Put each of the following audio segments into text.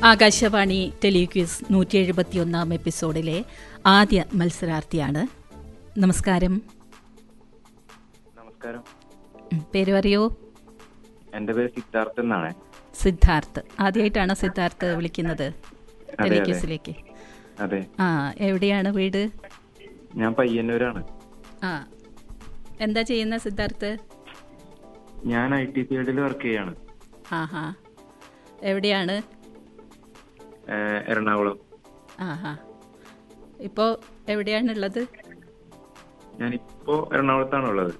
Akashvani telequiz നൂറ്റി എഴുപത്തിയൊന്നാം എപ്പിസോഡിലെ ആദ്യ മത്സരാർത്ഥിയാണ് നമസ്കാരം നമസ്കാരം ഉം, പേര് പറയോ എന്റെ പേര് സിദ്ധാർത്ഥ് എന്നാണ് സിദ്ധാർത്ഥ് ആദ്യമായിട്ടാണ് സിദ്ധാർത്ഥ് വിളിക്കുന്നത് അതെ. ടെലിക്വിസിലേക്ക് അതെ ആ എവിടെയാണ് വീട് ഞാൻ പയ്യന്നൂരാണ് ആ എന്താ ചെയ്യുന്ന സിദ്ധാർത്ഥ് ഞാൻ ഐ ടി ഫീൽഡിൽ വർക്ക് ചെയ്യാണ് ആഹാ എവിടെയാണ് ഏഹ് എറണാകുളം ആഹാ ഇപ്പോൾ എവിടെയാണുള്ളത് ഞാൻ ഇപ്പോ എറണാകുളത്താണ് ഉള്ളത്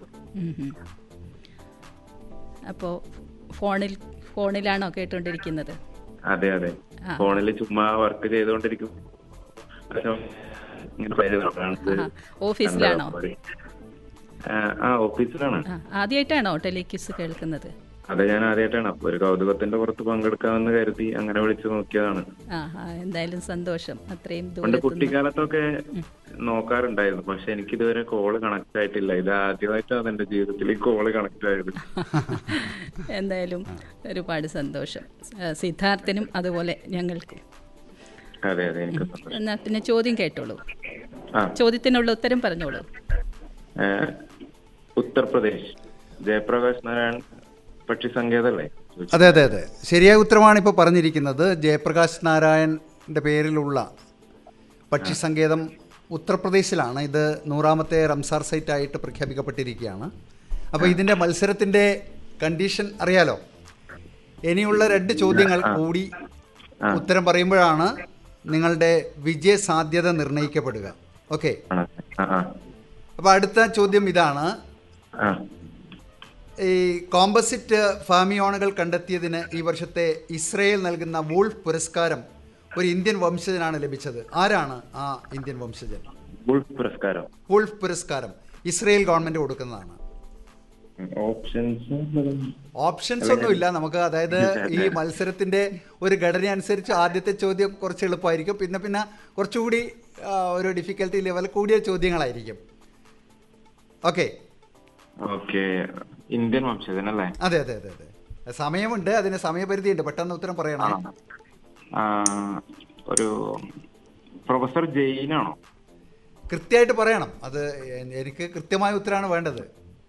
അപ്പോൾ ഫോണിൽ ഫോണിലാണോ കേട്ടുകൊണ്ടിരിക്കുന്നത് അതെ അതെ ആ. ഫോണിൽ ചുമ്മാ വർക്ക് ചെയ്തുകൊണ്ടിരിക്കും പക്ഷെ ഇങ്ങനെ പേര് നോക്കാണ് ഇത് ആഹാ. ഓഫീസിലാണോ എന്താ പരിപാടി? ഏഹ് ആ ഓഫീസിലാണ് ആ ആദ്യമായിട്ടാണോ ടെലിക്യൂസ് കേൾക്കുന്നത് അതെ ഞാൻ ആദ്യമായിട്ടാണ് അപ്പൊ ഒരു കൗതുകത്തിന്റെ പുറത്ത് പങ്കെടുക്കാമെന്ന് കരുതി അങ്ങനെ വിളിച്ചു നോക്കിയതാണ് ആ ആ എന്തായാലും സന്തോഷം അത്രയും പണ്ട് ദൂരത്തുനിന്ന് കുട്ടിക്കാലത്തൊക്കെ നോക്കാറുണ്ടായിരുന്നു പക്ഷെ എനിക്ക് ഇതുവരെ കോള് കണക്ട് ആയിട്ടില്ല ഇത് ആദ്യമായിട്ടാണ് എന്റെ ജീവിതത്തിൽ ഈ കോള് കണക്ട് ആയത് എന്തായാലും ഒരുപാട് സന്തോഷം ആ, സിദ്ധാർത്ഥിനും അതുപോലെ ഞങ്ങൾക്കും അതെ അതെ എനിക്ക് സന്തോഷം എന്നാ പിന്നെ ചോദ്യം കേട്ടോളൂ ആ ചോദ്യത്തിനുള്ള ഉത്തരം പറഞ്ഞോളൂ ഏഹ്, ഉത്തർപ്രദേശ് ജയപ്രകാശ് നാരായൺ പക്ഷി സങ്കേതല്ലേ അതെ അതെ അതെ ശരിയായ ഉത്തരമാണ് ഇപ്പോൾ പറഞ്ഞിരിക്കുന്നത് ജയപ്രകാശ് നാരായണൻ്റെ പേരിലുള്ള പക്ഷി സങ്കേതം ഉത്തർപ്രദേശിലാണ് ഇത് നൂറാമത്തെ റംസാർ സൈറ്റായിട്ട് പ്രഖ്യാപിക്കപ്പെട്ടിരിക്കുകയാണ് അപ്പോൾ ഇതിൻ്റെ മത്സരത്തിൻ്റെ കണ്ടീഷൻ അറിയാലോ ഇനിയുള്ള രണ്ട് ചോദ്യങ്ങൾ കൂടി ഉത്തരം പറയുമ്പോഴാണ് നിങ്ങളുടെ വിജയ സാധ്യത നിർണ്ണയിക്കപ്പെടുക ഓക്കെ ആണ് ആ ആ അപ്പോൾ അടുത്ത ചോദ്യം ഇതാണ് ആ ഈ കോമ്പസിറ്റ് ഫാമിയോണുകൾ കണ്ടെത്തിയതിന് ഈ വർഷത്തെ ഇസ്രയേൽ നൽകുന്ന വൂൾഫ് പുരസ്കാരം ഒരു ഇന്ത്യൻ വംശജനാണ് ലഭിച്ചത് ആരാണ് ആ ഇന്ത്യൻ വംശജൻ വുൾഫ് പുരസ്കാരം വൂൾഫ് പുരസ്കാരം ഇസ്രയേൽ ഗവൺമെന്റ് കൊടുക്കുന്നതാണ് ഓപ്ഷൻസ് ഓപ്ഷൻസ് ഒന്നുമില്ല നമുക്ക് അതായത് ഈ മത്സരത്തിന്റെ ഒരു ഘടന അനുസരിച്ച് ആദ്യത്തെ ചോദ്യം കുറച്ച് എളുപ്പമായിരിക്കും പിന്നെ പിന്നെ കുറച്ചുകൂടി ആ, ഒരു ഡിഫിക്കൽട്ടി ലെവൽ കൂടിയ ചോദ്യങ്ങളായിരിക്കും ഓക്കെ ഓക്കെ ഇന്ത്യൻ വംശജൻ അല്ലേ അതെ അതെ അതെ അതെ സമയമുണ്ട് അതിന് സമയപരിധിയുണ്ട് പെട്ടെന്ന് ഉത്തരം പറയണേ ആ ഒരു പ്രൊഫസർ ജെയിനാണോ കൃത്യമായിട്ട് പറയണം അത് എ- എനിക്ക് കൃത്യമായ ഉത്തരമാണ് വേണ്ടത്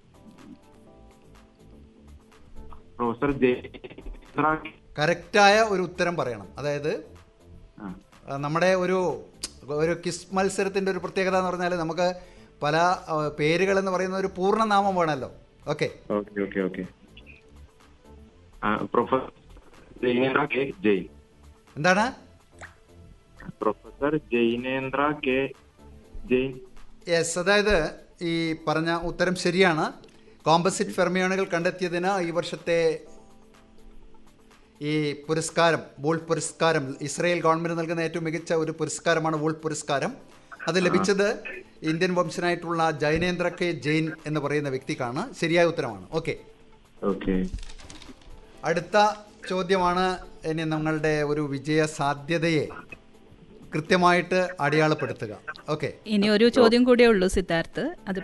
പ്രൊഫസർ ജെയിൻ കറക്റ്റായ ഒരു ഉത്തരം പറയണം അതായത് ആ ആ, നമ്മുടെ ഒരു ഒരു കിസ് മത്സരത്തിൻ്റെ ഒരു പ്രത്യേകത എന്ന് പറഞ്ഞാൽ നമുക്ക് പല ആ, പേരുകൾ എന്ന് പറയുന്ന ഒരു പൂർണ്ണനാമം വേണമല്ലോ okay okay okay okay professor Jainendra K Jain എന്താണ് professor Jainendra K Jain yes അതായത് ഈ പറഞ്ഞ ഉത്തരം ശരിയാണ് കോമ്പസിറ്റ് ഫെർമിയോണുകൾ കണ്ടെത്തിയതിന് ഈ വർഷത്തെ ഈ പുരസ്കാരം വോൾഫ് പുരസ്കാരം ഇസ്രയേൽ ഗവൺമെൻറ് നൽകുന്ന ഏറ്റവും മികച്ച ഒരു പുരസ്കാരമാണ് വോൾഫ് പുരസ്കാരം അത് ലഭിച്ചത് ഇന്ത്യൻ വംശനായിട്ടുള്ള ജൈനേന്ദ്ര കെ ജെയിൻ എന്ന് പറയുന്ന വ്യക്തിക്കാണ് ശരിയായ ഉത്തരമാണ് ഓക്കെ ഓക്കെ അടുത്ത ചോദ്യമാണ് ഇനി നമ്മളുടെ ഒരു വിജയ സാധ്യതയെ കൃത്യമായിട്ട് അടയാളപ്പെടുത്തുക ഓക്കെ ഇനി ഒരു ചോദ്യം കൂടിയേ ഉള്ളൂ സിദ്ധാർത്ഥ് അത്